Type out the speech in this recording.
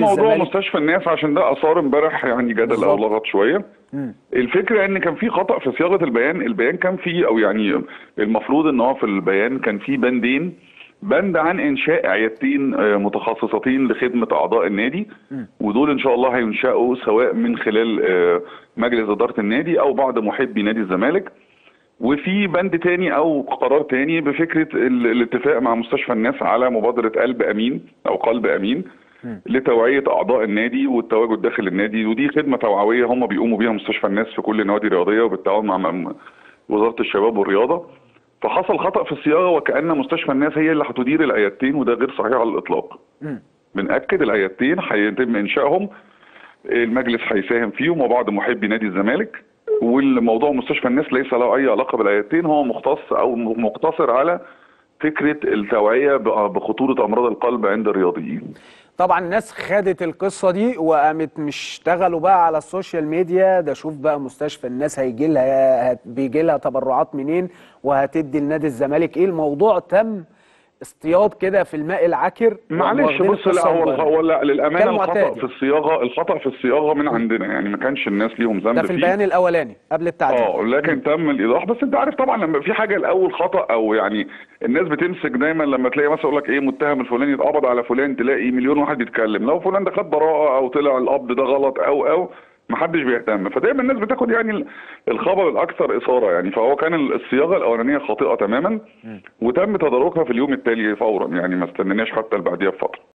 موضوع الزمالك مستشفى الناس عشان ده اثار امبارح يعني جدل او بالظبط. لغط شويه مم. الفكره ان كان في خطا في صياغه البيان البيان كان فيه او يعني المفروض ان هو في البيان كان فيه بندين بند عن انشاء عيادتين آه، متخصصتين لخدمه اعضاء النادي ودول ان شاء الله هينشأوا سواء من خلال آه، مجلس اداره النادي او بعض محبي نادي الزمالك وفي بند تاني او قرار تاني بفكره ال- الاتفاق مع مستشفى الناس على مبادره قلب امين او قلب امين لتوعيه اعضاء النادي والتواجد داخل النادي ودي خدمه توعويه هم بيقوموا بيها مستشفى الناس في كل النوادي الرياضيه وبالتعاون مع مع وزاره الشباب والرياضه فحصل خطا في الصياغه وكان مستشفى الناس هي اللي هتدير العيادتين وده غير صحيح على الاطلاق مم. بنأكد العيادتين هيتم انشائهم المجلس هيساهم فيهم وبعض محبي نادي الزمالك والموضوع مستشفى الناس ليس له اي علاقه بالعيادتين هو مختص او مقتصر على فكره التوعيه ب- بخطوره امراض القلب عند الرياضيين. طبعا الناس خدت القصه دي وقامت مشتغلوا بقى على السوشيال ميديا ده شوف بقى مستشفى الناس هيجي لها بيجي لها تبرعات منين وهتدي لنادي الزمالك ايه الموضوع تم اصطياد كده في الماء العكر معلش واخدين بص لا القصة هو مباشرة. هو لا للامانه كالمعتاد الخطا يعني. في الصياغه الخطا في الصياغه من عندنا يعني ما كانش الناس ليهم ذنب ده في فيه. البيان الاولاني قبل التعديل اه لكن تم الايضاح بس انت عارف طبعا لما في حاجه الاول خطا او يعني الناس بتمسك دايما لما تلاقي مثلا يقول لك ايه متهم الفلاني يتقبض على فلان تلاقي مليون واحد يتكلم لو فلان ده خد براءه او طلع القبض ده غلط او او محدش بيهتم فدايما الناس بتاخد يعني ال- الخبر الاكثر اثاره يعني فهو كان ال- الصياغه الاولانيه خاطئه تماما وتم تداركها في اليوم التالي فورا يعني ما استنيناش حتى اللي بعديها بفتره